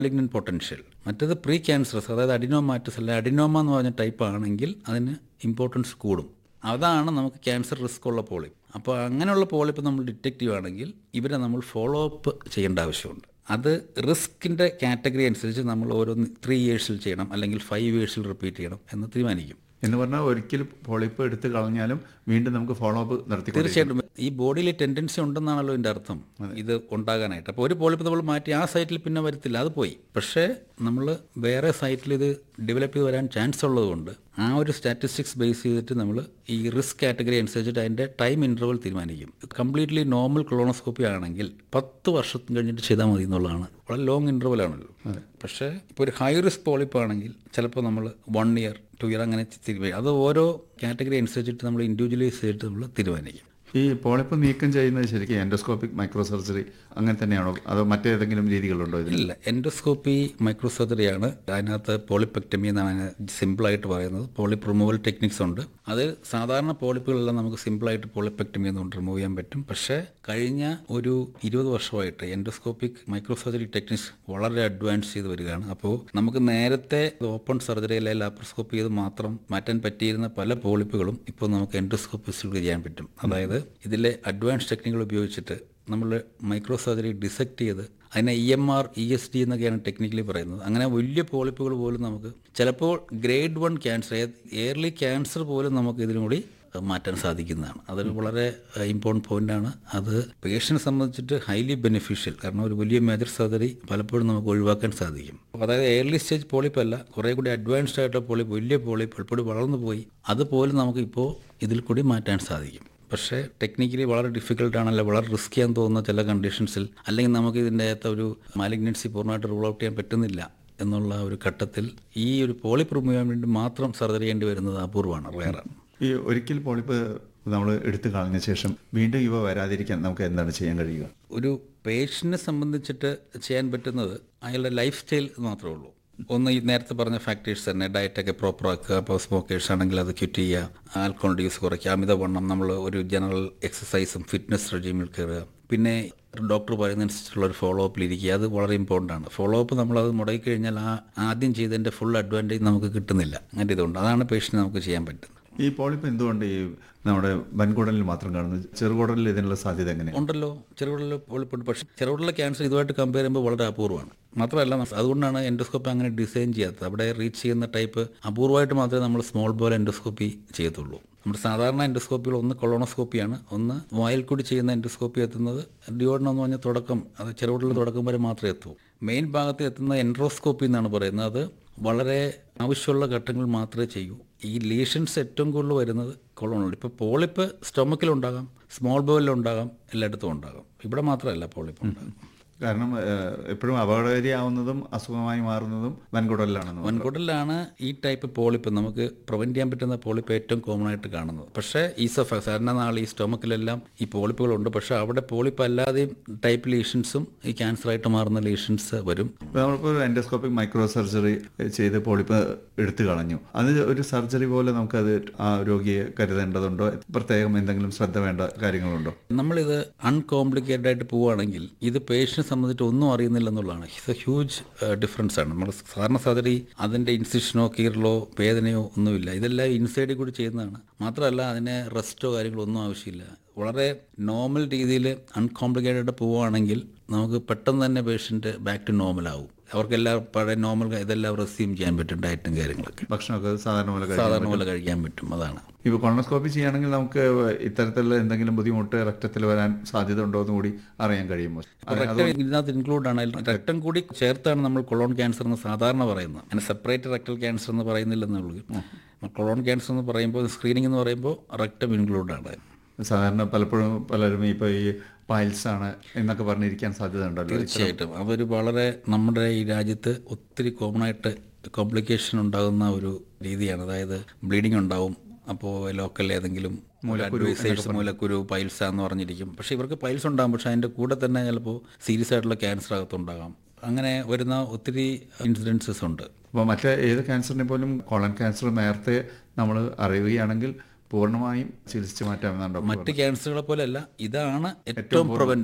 ലിഗ്നൻ potential മറ്റേത് pre cancerous അതായത് adenomatous അല്ല അഡിനോമ എന്ന് പറഞ്ഞ ടൈപ്പ് ആണെങ്കിൽ അതിന് ഇമ്പോർട്ടൻസ് കൂടും അതാണ് നമുക്ക് ക്യാൻസർ റിസ്ക് ഉള്ള പോളിപ്പ് അപ്പോൾ അങ്ങനെയുള്ള പോളിപ്പ് നമ്മൾ ഡിറ്റക്റ്റ് ചെയ്യുകയാണെങ്കിൽ ഇവരെ നമ്മൾ ഫോളോ അപ്പ് ചെയ്യേണ്ട ആവശ്യമുണ്ട് അത് റിസ്കിൻ്റെ കാറ്റഗറി അനുസരിച്ച് നമ്മൾ ഓരോ ത്രീ ഇയേഴ്സിൽ ചെയ്യണം അല്ലെങ്കിൽ ഫൈവ് ഇയേഴ്സിൽ റിപ്പീറ്റ് ചെയ്യണം എന്ന് തീരുമാനിക്കും എന്ന് പറഞ്ഞാൽ ഒരിക്കൽ പോളിപ്പ് എടുത്ത് കളഞ്ഞാലും വീണ്ടും നമുക്ക് ഫോളോ അപ്പ് നടത്തി തീർച്ചയായിട്ടും ഈ ബോഡിയിൽ ടെൻഡൻസി ഉണ്ടെന്നാണല്ലോ ഇതിൻ്റെ അർത്ഥം ഇത് ഉണ്ടാകാനായിട്ട് അപ്പോൾ ഒരു പോളിപ്പ് നമ്മൾ മാറ്റി ആ സൈറ്റിൽ പിന്നെ വരത്തില്ല അത് പോയി പക്ഷേ നമ്മൾ വേറെ സൈറ്റിൽ ഇത് ഡെവലപ്പ് ചെയ്ത് വരാൻ ചാൻസ് ഉള്ളതുകൊണ്ട് ആ ഒരു സ്റ്റാറ്റിസ്റ്റിക്സ് ബേസ് ചെയ്തിട്ട് നമ്മൾ ഈ റിസ്ക് കാറ്റഗറി അനുസരിച്ചിട്ട് അതിൻ്റെ ടൈം ഇൻ്റർവൽ തീരുമാനിക്കും കംപ്ലീറ്റ്ലി നോർമൽ ക്ലോണോസ്കോപ്പി ആണെങ്കിൽ പത്ത് വർഷം കഴിഞ്ഞിട്ട് ചെയ്താൽ മതി എന്നുള്ളതാണ് വളരെ ലോങ് ഇൻ്റർവൽ ആണല്ലോ പക്ഷേ ഇപ്പോൾ ഒരു ഹൈ റിസ്ക് പോളിപ്പ് ആണെങ്കിൽ ചിലപ്പോൾ നമ്മൾ വൺ ഇയർ ടു ഇയർ അങ്ങനെ തീരുമാനിക്കും അത് ഓരോ കാറ്റഗറി അനുസരിച്ചിട്ട് നമ്മൾ ഇൻഡിവിജ്വലൈസ് ചെയ്തിട്ട് നമ്മൾ തീരുമാനിക്കും ഈ പോളിപ്പ് നീക്കം ചെയ്യുന്നത് ശരിക്കും എൻഡോസ്കോപ്പിക് മൈക്രോ സർജറി അങ്ങനെ തന്നെയാണോ അതോ മറ്റേതെങ്കിലും രീതികളുണ്ടോ ഇതിൽ ഇല്ല എൻഡോസ്കോപ്പി മൈക്രോ സർജറിയാണ് അതിനകത്ത് പോളിപ്പെക്ടമി എന്നാണ് സിമ്പിളായിട്ട് പറയുന്നത് പോളിപ്പ് റിമൂവൽ ടെക്നിക്സ് ഉണ്ട് അത് സാധാരണ പോളിപ്പുകളെല്ലാം നമുക്ക് സിമ്പിളായിട്ട് പോളിപ്പെക്ടമി എന്നുകൊണ്ട് റിമൂവ് ചെയ്യാൻ പറ്റും പക്ഷേ കഴിഞ്ഞ ഒരു ഇരുപത് വർഷമായിട്ട് എൻഡോസ്കോപ്പിക് മൈക്രോ സർജറി ടെക്നിക്സ് വളരെ അഡ്വാൻസ് ചെയ്ത് വരികയാണ് അപ്പോൾ നമുക്ക് നേരത്തെ ഓപ്പൺ സർജറിയിലെ ലാപ്രോസ്കോപ്പി ചെയ്ത് മാത്രം മാറ്റാൻ പറ്റിയിരുന്ന പല പോളിപ്പുകളും ഇപ്പോൾ നമുക്ക് എൻഡോസ്കോപ്പിസിലൂടെ ചെയ്യാൻ പറ്റും അതായത് ഇതിലെ അഡ്വാൻസ് ടെക്നിക്കുകൾ ഉപയോഗിച്ചിട്ട് നമ്മൾ മൈക്രോ സർജറി ഡിസെക്ട് ചെയ്ത് അതിനെ E M R E S D എന്നൊക്കെയാണ് ടെക്നിക്കലി പറയുന്നത് അങ്ങനെ വലിയ പോളിപ്പുകൾ പോലും നമുക്ക് ചിലപ്പോൾ grade one cancer early cancer പോലും നമുക്ക് ഇതിനും കൂടി മാറ്റാൻ സാധിക്കുന്നതാണ് അതൊരു വളരെ ഇമ്പോർട്ടൻറ്റ് പോയിന്റാണ് അത് പേഷ്യനെ സംബന്ധിച്ചിട്ട് ഹൈലി ബെനിഫിഷ്യൽ കാരണം ഒരു വലിയ മേജർ സർജറി പലപ്പോഴും നമുക്ക് ഒഴിവാക്കാൻ സാധിക്കും അതായത് എയർലി സ്റ്റേജ് പോളിപ്പ് അല്ല കുറേ കൂടി അഡ്വാൻസ്ഡ് ആയിട്ടുള്ള പോളിപ്പ് വലിയ പോളിപ്പ് പലപ്പോഴും വളർന്നു പോയി അതുപോലും നമുക്ക് ഇപ്പോൾ ഇതിൽ കൂടി മാറ്റാൻ സാധിക്കും പക്ഷേ ടെക്നിക്കലി വളരെ ഡിഫിക്കൽട്ട് ആണല്ലോ വളരെ റിസ്ക് ചെയ്യാൻ തോന്നുന്ന ചില കണ്ടീഷൻസിൽ അല്ലെങ്കിൽ നമുക്ക് ഇതിൻ്റെ അകത്ത് ഒരു മാലിഗ്നൻസി പൂർണ്ണമായിട്ട് റൂൾ ഔട്ട് ചെയ്യാൻ പറ്റുന്നില്ല എന്നുള്ള ഒരു ഘട്ടത്തിൽ ഈ ഒരു പോളിപ്പ് റിമൂവ് ചെയ്യാൻ വേണ്ടി മാത്രം സർജറി ചെയ്യേണ്ടി വരുന്നത് അപൂർവമാണ് റയറാണ് ഈ ഒരിക്കൽ പോളിപ്പ് നമ്മൾ എടുത്തു കളഞ്ഞ ശേഷം വീണ്ടും ഇവ വരാതിരിക്കാൻ നമുക്ക് എന്താണ് ചെയ്യാൻ കഴിയുക ഒരു പേഷ്യനെ സംബന്ധിച്ചിട്ട് ചെയ്യാൻ പറ്റുന്നത് അയാളുടെ ലൈഫ് സ്റ്റൈൽ മാത്രമേ ഉള്ളൂ ഒന്ന് ഈ നേരത്തെ പറഞ്ഞ ഫാക്ടേഴ്സ് തന്നെ ഡയറ്റൊക്കെ പ്രോപ്പർ ആക്കുക അപ്പോൾ സ്മോക്കേഴ്സ് ആണെങ്കിൽ അത് ക്വിറ്റ് ചെയ്യുക ആൽക്കോളിൻ്റെ യൂസ് കുറയ്ക്കുക അമിതവണ്ണം നമ്മൾ ഒരു ജനറൽ എക്സസൈസും ഫിറ്റ്നസ് റെജീമിൽ കയറുക പിന്നെ ഡോക്ടർ പറയുന്നതനുസരിച്ചുള്ള ഒരു ഫോളോ അപ്പിലിരിക്കുക അത് വളരെ ഇമ്പോർട്ടൻ്റ് ആണ് ഫോളോ അപ്പ് നമ്മളത് മുടക്കി കഴിഞ്ഞാൽ ആ ആദ്യം ചെയ്തതിൻ്റെ ഫുൾ അഡ്വാൻറ്റേജ് നമുക്ക് കിട്ടുന്നില്ല അങ്ങനെ ഇതുകൊണ്ട് അതാണ് പേഷ്യന് നമുക്ക് ചെയ്യാൻ പറ്റുന്നത് ഈ പോളിപ്പ് എന്തുകൊണ്ട് ഈ നമ്മുടെ വൻകുടലിൽ മാത്രം കാണുന്നത് ചെറുകുടലിൽ ഇതിനുള്ള സാധ്യത എങ്ങനെയാണ് ഉണ്ടല്ലോ ചെറുകുടലിൽ പോളിപ്പുണ്ട് പക്ഷേ ചെറുകുടലിലെ ക്യാൻസർ ഇതുമായിട്ട് കമ്പയർ ചെയ്യുമ്പോൾ വളരെ അപൂർവമാണ് മാത്രമല്ല നമ്മ- അതുകൊണ്ടാണ് എൻഡോസ്കോപ്പി അങ്ങനെ ഡിസൈൻ ചെയ്യാത്തത് അവിടെ റീച്ച് ചെയ്യുന്ന ടൈപ്പ് അപൂർവമായിട്ട് മാത്രമേ നമ്മൾ സ്മോൾ ബോൾ എൻഡോസ്കോപ്പി ചെയ്യത്തുള്ളൂ നമ്മുടെ സാധാരണ എൻഡോസ്കോപ്പികൾ ഒന്ന് കൊളോണോസ്കോപ്പിയാണ് ഒന്ന് വായിൽ കൂടി ചെയ്യുന്ന എൻഡോസ്കോപ്പി എത്തുന്നത് ഡിയോഡനം എന്ന് പറഞ്ഞ തുടക്കം അത് ചെറുകുടലിൽ തുടക്കം വരെ മാത്രമേ എത്തൂ മെയിൻ ഭാഗത്ത് എത്തുന്ന എൻഡ്രോസ്കോപ്പി എന്നാണ് പറയുന്നത് അത് വളരെ ആവശ്യമുള്ള ഘട്ടങ്ങൾ മാത്രമേ ചെയ്യൂ ഈ ലീഷൻസ് ഏറ്റവും കൂടുതൽ വരുന്നത് കൊളോണിൽ ഇപ്പോൾ പോളിപ്പ് സ്റ്റൊമക്കിലുണ്ടാകാം സ്മോൾ ബോയിലുണ്ടാകാം എല്ലായിടത്തും ഉണ്ടാകാം ഇവിടെ മാത്രമല്ല പോളിപ്പ് ഉണ്ടാകും കാരണം ഏഹ്, എപ്പോഴും അപകടകാരിയാവുന്നതും അസുഖമായി മാറുന്നതും വൻകുടലിലാണെന്ന് വൻകുടലിലാണ് ഈ ടൈപ്പ് പോളിപ്പ് നമുക്ക് പ്രിവെൻറ്റ് ചെയ്യാൻ പറ്റുന്ന പോളിപ്പ് ഏറ്റവും കോമൺ ആയിട്ട് കാണുന്നത് പക്ഷേ ഈസോഫാക്സ് സാധാരണ നാൾ ഈ സ്റ്റൊമക്കിലെല്ലാം ഈ പോളിപ്പുകളുണ്ട് പക്ഷേ അവിടെ പോളിപ്പ് അല്ലാതെയും ടൈപ്പ് ലീഷൻസും ഈ ക്യാൻസറായിട്ട് മാറുന്ന ലീഷൻസ് വരും ഇപ്പൊ നമ്മളിപ്പോൾ ഒരു എൻഡോസ്കോപ്പിക് മൈക്രോ സർജറി ചെയ്ത് പോളിപ്പ് എടുത്തു കളഞ്ഞു അത് ഒരു സർജറി പോലെ നമുക്കത് ആ രോഗിയെ കരുതേണ്ടതുണ്ടോ പ്രത്യേകം എന്തെങ്കിലും ശ്രദ്ധ വേണ്ട കാര്യങ്ങളുണ്ടോ നമ്മളിത് അൺകോംപ്ലിക്കേറ്റഡ് ആയിട്ട് പോവുകയാണെങ്കിൽ ഇത് പേഷ്യനെ സംബന്ധിച്ച് ഒന്നും അറിയുന്നില്ല എന്നുള്ളതാണ് ഇറ്റ്സ് എ ഹ്യൂജ് ഡിഫറൻസ് ആണ് നമ്മൾ സാധാരണ സർജറി അതിൻ്റെ ഇൻസിഷനോ കീറലോ വേദനയോ ഒന്നുമില്ല ഇതെല്ലാം ഇൻസൈഡിൽ കൂടി ചെയ്യുന്നതാണ് മാത്രമല്ല അതിന് റെസ്റ്റോ കാര്യങ്ങളോ ഒന്നും ആവശ്യമില്ല വളരെ നോർമൽ രീതിയിൽ അൺകോംപ്ലിക്കേറ്റഡ് പോവുകയാണെങ്കിൽ നമുക്ക് പെട്ടെന്ന് തന്നെ പേഷ്യൻ്റ് ബാക്ക് ടു നോർമൽ ആവും അവർക്കെല്ലാം പഴയ നോർമൽ ഇതെല്ലാം റെസ്യൂം ചെയ്യാൻ പറ്റും ഡയറ്റും കാര്യങ്ങളൊക്കെ ഭക്ഷണമൊക്കെ സാധാരണ പോലെ കഴിക്കും സാധാരണ പോലെ കഴിക്കാൻ പറ്റും അതാണ് ഇപ്പോൾ കൊളോണോസ്കോപ്പി ചെയ്യുകയാണെങ്കിൽ നമുക്ക് ഇത്തരത്തിലുള്ള എന്തെങ്കിലും ബുദ്ധിമുട്ട് രക്തത്തിൽ വരാൻ സാധ്യത ഉണ്ടോ എന്ന് കൂടി അറിയാൻ കഴിയുമോ റെക്ടം ഇതിനകത്ത് ഇൻക്ലൂഡ് ആണ് അതിൽ റെക്ടം കൂടി ചേർത്താണ് നമ്മൾ കൊളോൺ ക്യാൻസർ എന്ന് സാധാരണ പറയുന്നത് അങ്ങനെ സെപ്പറേറ്റ് റെക്ടൽ ക്യാൻസർ എന്ന് പറയുന്നില്ലെന്നുള്ളൂ കൊളോൺ ക്യാൻസർ എന്ന് പറയുമ്പോൾ സ്ക്രീനിങ് എന്ന് പറയുമ്പോൾ റെക്ടം ഇൻക്ലൂഡ് ആണ് സാധാരണ പലപ്പോഴും പലരും ഇപ്പോൾ ഈ പൈൽസ് ആണ് എന്നൊക്കെ പറഞ്ഞിരിക്കാൻ സാധ്യത ഉണ്ടല്ലോ തീർച്ചയായിട്ടും അതൊരു വളരെ നമ്മുടെ ഈ രാജ്യത്ത് ഒത്തിരി കോമൺ ആയിട്ട് കോംപ്ലിക്കേഷൻ ഉണ്ടാകുന്ന ഒരു രീതിയാണ് അതായത് ബ്ലീഡിംഗ് ഉണ്ടാവും അപ്പോൾ ലോക്കൽ ഏതെങ്കിലും അഡ്വൈസേഴ്സ് മൂലക്കുരു പൈൽസ് എന്ന് പറഞ്ഞിരിക്കും പക്ഷേ ഇവർക്ക് പൈൽസ് ഉണ്ടാകും പക്ഷേ അതിൻ്റെ കൂടെ തന്നെ ചിലപ്പോൾ സീരിയസ് ആയിട്ടുള്ള ക്യാൻസർ അകത്തുണ്ടാകാം അങ്ങനെ വരുന്ന ഒത്തിരി ഇൻസിഡൻസസ് ഉണ്ട് അപ്പോൾ മറ്റേ ഏത് ക്യാൻസറിനെ പോലും കോളൻ ക്യാൻസർ നേരത്തെ നമ്മൾ അറിയുകയാണെങ്കിൽ പൂർണ്ണമായും ചികിത്സിച്ച് മാറ്റാമെന്നാണ് ഡോക്ടർ മറ്റ് ക്യാൻസറുകളെ പോലെയല്ല ഇതാണ് ഏറ്റവും പ്രിവെന്റബിൾ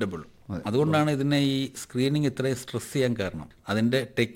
അതുകൊണ്ടാണ് ഇതിനെ ഈ സ്ക്രീനിങ് ഇത്രയും സ്ട്രെസ് ചെയ്യാൻ കാരണം അതിന്റെ